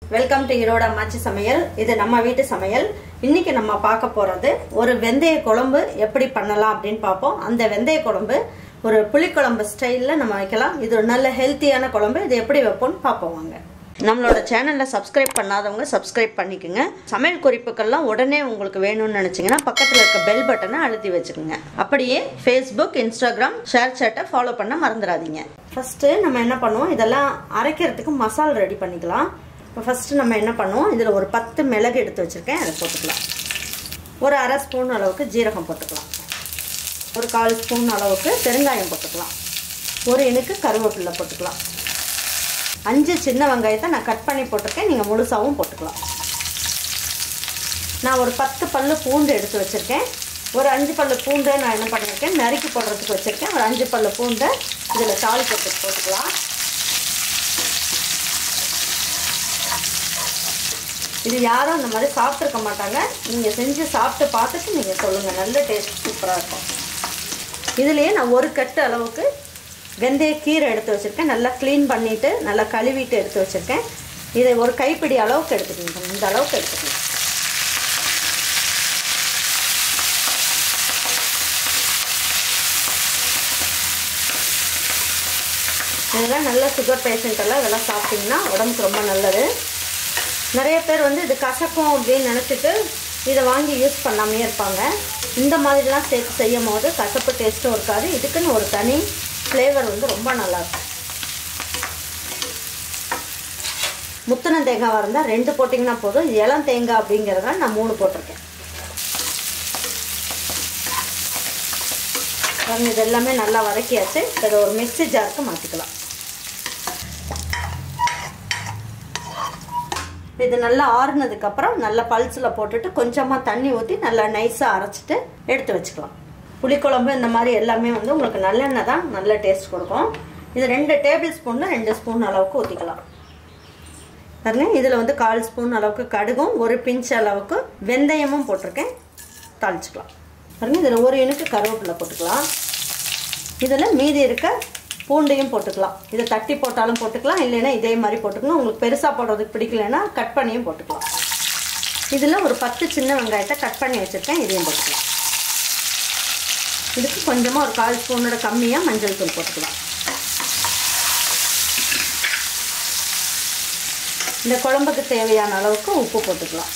welcome to Erode அம்மாச்சி சமையல் இது நம்ம வீட்டு சமையல் இன்னைக்கு நம்ம பார்க்க போறது ஒரு வெந்தய குழம்பு எப்படி பண்ணலாம் அப்படின்னு பார்ப்போம் அந்த வெந்தய குழம்பு ஒரு புளிக்குழம்பு ஸ்டைலில் நம்ம வைக்கலாம் இது ஒரு நல்ல ஹெல்த்தியான குழம்பு இது எப்படி வைப்போம்னு பார்ப்போம் வாங்க நம்மளோட சேனலில் சப்ஸ்கிரைப் பண்ணாதவங்க சப்ஸ்கிரைப் பண்ணிக்கோங்க சமையல் குறிப்புகள்லாம் உடனே உங்களுக்கு வேணும்னு நினச்சிங்கன்னா பக்கத்தில் இருக்க பெல் பட்டனை அழுத்தி வச்சுக்கோங்க அப்படியே ஃபேஸ்புக் இன்ஸ்டாகிராம் ஷேர் சேட்டை ஃபாலோ பண்ண மறந்துடாதீங்க ஃபஸ்ட்டு நம்ம என்ன பண்ணுவோம் இதெல்லாம் அரைக்கிறதுக்கு மசால் ரெடி பண்ணிக்கலாம் இப்போ ஃபஸ்ட்டு நம்ம என்ன பண்ணுவோம் இதில் ஒரு பத்து மிளகு எடுத்து வச்சுருக்கேன் அதை போட்டுக்கலாம் ஒரு அரை ஸ்பூன் அளவுக்கு ஜீரகம் போட்டுக்கலாம் ஒரு கால் ஸ்பூன் அளவுக்கு பெருங்காயம் போட்டுக்கலாம் ஒரு இனுக்கு கருவேப்பிலை போட்டுக்கலாம் அஞ்சு சின்ன வெங்காயத்தை நான் கட் பண்ணி போட்டிருக்கேன் நீங்கள் முழுசாகவும் போட்டுக்கலாம் நான் ஒரு பத்து பல்லு பூண்டு எடுத்து வச்சுருக்கேன் ஒரு அஞ்சு பல்லு பூண்டை நான் என்ன பண்ணியிருக்கேன் நறுக்கி போடுறதுக்கு வச்சுருக்கேன் ஒரு அஞ்சு பல்லு பூண்டை இதில் தாளிக்கிறதுக்கு போட்டுக்கலாம் இது யாரும் அந்த மாதிரி சாப்பிட்ருக்க மாட்டாங்க நீங்கள் செஞ்சு சாப்பிட்டு பார்த்துட்டு நீங்கள் சொல்லுங்கள் நல்ல டேஸ்ட் சூப்பராக இருக்கும் இதுலேயே நான் ஒரு கட்டு அளவுக்கு வெந்தய கீரை எடுத்து வச்சுருக்கேன் நல்லா க்ளீன் பண்ணிவிட்டு நல்லா கழுவிட்டு எடுத்து வச்சுருக்கேன் இதை ஒரு கைப்பிடி அளவுக்கு எடுத்துக்கணும் இந்த அளவுக்கு எடுத்துக்கணும் இதெல்லாம் நல்ல சுகர் பேஷண்ட் எல்லாம் இதெல்லாம் சாப்பிட்டிங்கன்னா உடம்புக்கு ரொம்ப நல்லது நிறைய பேர் வந்து இது கசக்கும் அப்படின்னு நினச்சிட்டு இதை வாங்கி யூஸ் பண்ணாமே இருப்பாங்க இந்த மாதிரிலாம் சேர்த்து செய்யும் போது கசப்பு டேஸ்ட்டும் இருக்காது இதுக்குன்னு ஒரு தனி ஃப்ளேவர் வந்து ரொம்ப நல்லாயிருக்கும் முத்தின தேங்காவாக இருந்தால் ரெண்டு போட்டிங்கன்னா போதும் இளம் தேங்காய் அப்படிங்கிறதுனால நான் மூணு போட்டிருக்கேன் இது எல்லாமே நல்லா வதக்கியாச்சு இதை ஒரு மிக்சி ஜாருக்கு மாற்றிக்கலாம் இது நல்லா ஆறுனதுக்கப்புறம் நல்லா பல்ஸில் போட்டுட்டு கொஞ்சமாக தண்ணி ஊற்றி நல்லா நைஸாக அரைச்சிட்டு எடுத்து வச்சுக்கலாம் புளிக்குழம்பு இந்த மாதிரி எல்லாமே வந்து உங்களுக்கு நல்லெண்ணெய் தான் நல்ல டேஸ்ட் கொடுக்கும் இது ரெண்டு டேபிள் ஸ்பூனில் ரெண்டு ஸ்பூன் அளவுக்கு ஊற்றிக்கலாம் பாருங்க இதில் வந்து கால் ஸ்பூன் அளவுக்கு கடுகும் ஒரு பிஞ்ச் அளவுக்கு வெந்தயமும் போட்டிருக்கேன் தாளிச்சுக்கலாம் பாருங்க இதில் ஒரு இனுக்கு கருவேப்பிலை போட்டுக்கலாம் இதில் மீதி இருக்க பூண்டையும் போட்டுக்கலாம் இதை தட்டி போட்டாலும் போட்டுக்கலாம் இல்லைன்னா இதே மாதிரி போட்டுக்கலாம் உங்களுக்கு பெருசாக போடுறதுக்கு பிடிக்கலன்னா கட் பண்ணியும் போட்டுக்கலாம் இதில் ஒரு பத்து சின்ன வெங்காயத்தை கட் பண்ணி வச்சுருக்கேன் இதையும் போட்டுக்கலாம் இதுக்கு கொஞ்சமாக ஒரு கால் ஸ்பூனோட கம்மியாக மஞ்சள் தூள் போட்டுக்கலாம் இந்த குழம்புக்கு தேவையான அளவுக்கு உப்பு போட்டுக்கலாம்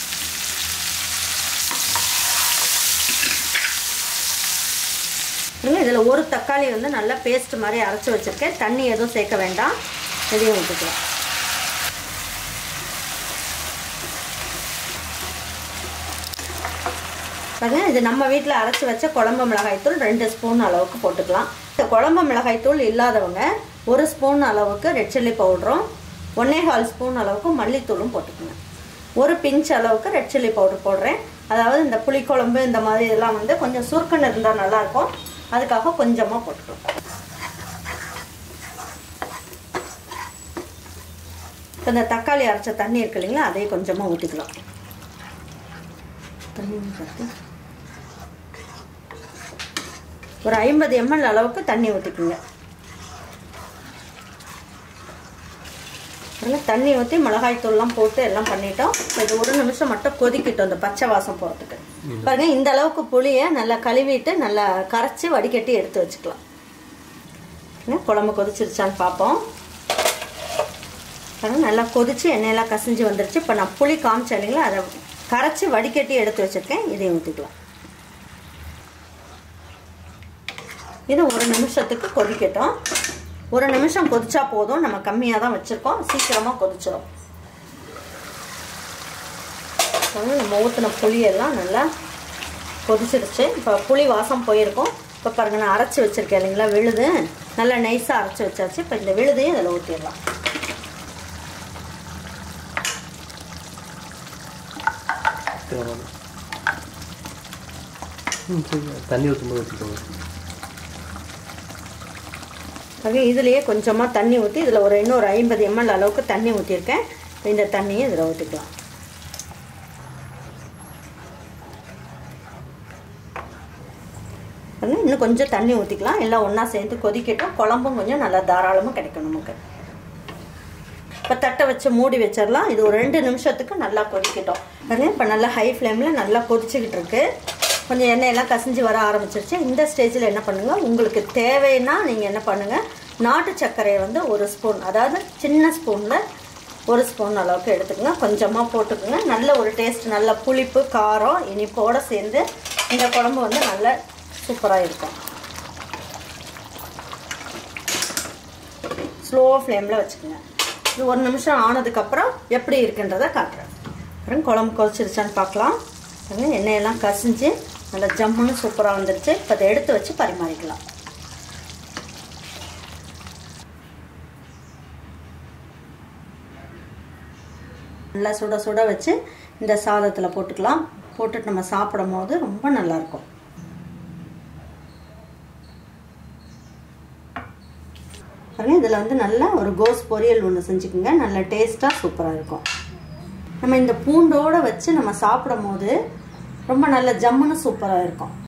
இதில் ஒரு தக்காளி வந்து நல்லா பேஸ்ட் மாதிரி அரைச்சி வச்சுருக்கேன் தண்ணி எதுவும் சேர்க்க வேண்டாம் இதையும் ஊற்றிக்கலாம் பாருங்க இது நம்ம வீட்டில் அரைச்சி வச்ச குழம்பு மிளகாய்த்தூள் ரெண்டு ஸ்பூன் அளவுக்கு போட்டுக்கலாம் இந்த குழம்பு மிளகாய்த்தூள் இல்லாதவங்க ஒரு ஸ்பூன் அளவுக்கு ரெட் சில்லி பவுடரும் ஒன்னே கால் ஸ்பூன் அளவுக்கு மல்லித்தூளும் போட்டுக்கோங்க ஒரு பிஞ்ச் அளவுக்கு ரெட் சில்லி பவுடர் போடுறேன் அதாவது இந்த புளிக்குழம்பு இந்த மாதிரி இதெல்லாம் வந்து கொஞ்சம் சுருக்குன்னு இருந்தால் நல்லாயிருக்கும் அதுக்காக கொஞ்சமாக போட்டுக்கலாம் இப்போ இந்த தக்காளி அரைச்ச தண்ணி இருக்கு இல்லைங்களா அதையும் கொஞ்சமாக ஊற்றிக்கலாம் தண்ணி ஒரு ஐம்பது எம்எல் அளவுக்கு தண்ணி ஊற்றிக்குங்க நல்லா தண்ணி ஊற்றி மிளகாய் தூள்லாம் போட்டு எல்லாம் பண்ணிட்டோம் இது ஒரு நிமிஷம் மட்டும் கொதிக்கிட்டோம் இந்த பச்சை வாசம் போகிறதுக்கு பாருங்க இந்த அளவுக்கு புளியை நல்லா கழுவிட்டு நல்லா கரைச்சி வடிகட்டி எடுத்து வச்சுக்கலாம் குழம்பு கொதிச்சிருச்சான்னு பார்ப்போம் பாருங்க நல்லா கொதிச்சு எண்ணெயெல்லாம் கசிஞ்சு வந்துருச்சு இப்போ நான் புளி காமிச்சேன் இல்லைங்களா அதை கரைச்சி வடிகட்டி எடுத்து வச்சுருக்கேன் இதையும் ஊற்றிக்கலாம் இது ஒரு நிமிஷத்துக்கு கொதிக்கட்டும் ஒரு நிமிஷம் கொதிச்சா போதும் நம்ம கம்மியாக தான் வச்சுருக்கோம் சீக்கிரமாக கொதிச்சிடும் நம்ம ஊற்றின புளியெல்லாம் நல்லா கொதிச்சிருச்சு இப்போ புளி வாசம் போயிருக்கும் இப்போ பாருங்கள் நான் அரைச்சி வச்சுருக்கேன் இல்லைங்களா விழுது நல்லா நைஸாக அரைச்சி வச்சாச்சு இப்போ இந்த விழுதையும் இதில் ஊற்றிடலாம் தண்ணி ஊற்றும்போது வச்சுக்கோங்க ஆக இதுலேயே கொஞ்சமாக தண்ணி ஊற்றி இதில் ஒரு இன்னொரு ஐம்பது எம்எல் அளவுக்கு தண்ணி ஊற்றிருக்கேன் இந்த தண்ணியை இதில் ஊற்றிக்கலாம் இன்னும் கொஞ்சம் தண்ணி ஊற்றிக்கலாம் எல்லாம் ஒன்றா சேர்த்து கொதிக்கட்டும் குழம்பும் கொஞ்சம் நல்லா தாராளமாக கிடைக்கும் நமக்கு இப்போ தட்டை வச்சு மூடி வச்சிடலாம் இது ஒரு ரெண்டு நிமிஷத்துக்கு நல்லா கொதிக்கட்டும் பாருங்க இப்போ நல்லா ஹை ஃப்ளேமில் நல்லா கொதிச்சுக்கிட்டு இருக்கு கொஞ்சம் எண்ணெயெல்லாம் கசிஞ்சு வர ஆரம்பிச்சிருச்சு இந்த ஸ்டேஜில் என்ன பண்ணுங்கள் உங்களுக்கு தேவைன்னா நீங்கள் என்ன பண்ணுங்கள் நாட்டு சர்க்கரையை வந்து ஒரு ஸ்பூன் அதாவது சின்ன ஸ்பூனில் ஒரு ஸ்பூன் அளவுக்கு எடுத்துக்கோங்க கொஞ்சமாக போட்டுக்கோங்க நல்ல ஒரு டேஸ்ட் நல்ல புளிப்பு காரம் இனிப்போடு சேர்ந்து இந்த குழம்பு வந்து நல்ல சூப்பராக இருக்கும் ஸ்லோ ஃப்ளேமில் வச்சுக்கோங்க இது ஒரு நிமிஷம் ஆனதுக்கப்புறம் எப்படி இருக்குன்றதை காட்டுறேன் அப்புறம் குழம்பு கொதிச்சிருச்சான்னு பார்க்கலாம் பாருங்க எண்ணெயெல்லாம் கசிஞ்சு நல்லா ஜம்முன்னு சூப்பராக வந்துருச்சு இப்போ அதை எடுத்து வச்சு பரிமாறிக்கலாம் நல்லா சுட சுட வச்சு இந்த சாதத்தில் போட்டுக்கலாம் போட்டுட்டு நம்ம சாப்பிடும் போது ரொம்ப நல்லாயிருக்கும் பாருங்க இதில் வந்து நல்லா ஒரு கோஸ் பொரியல் ஒன்று செஞ்சுக்கோங்க நல்ல டேஸ்ட்டாக சூப்பராக இருக்கும் நம்ம இந்த பூண்டோடு வச்சு நம்ம சாப்பிடும் போது ரொம்ப நல்ல ஜம்முன்னு சூப்பராக இருக்கும்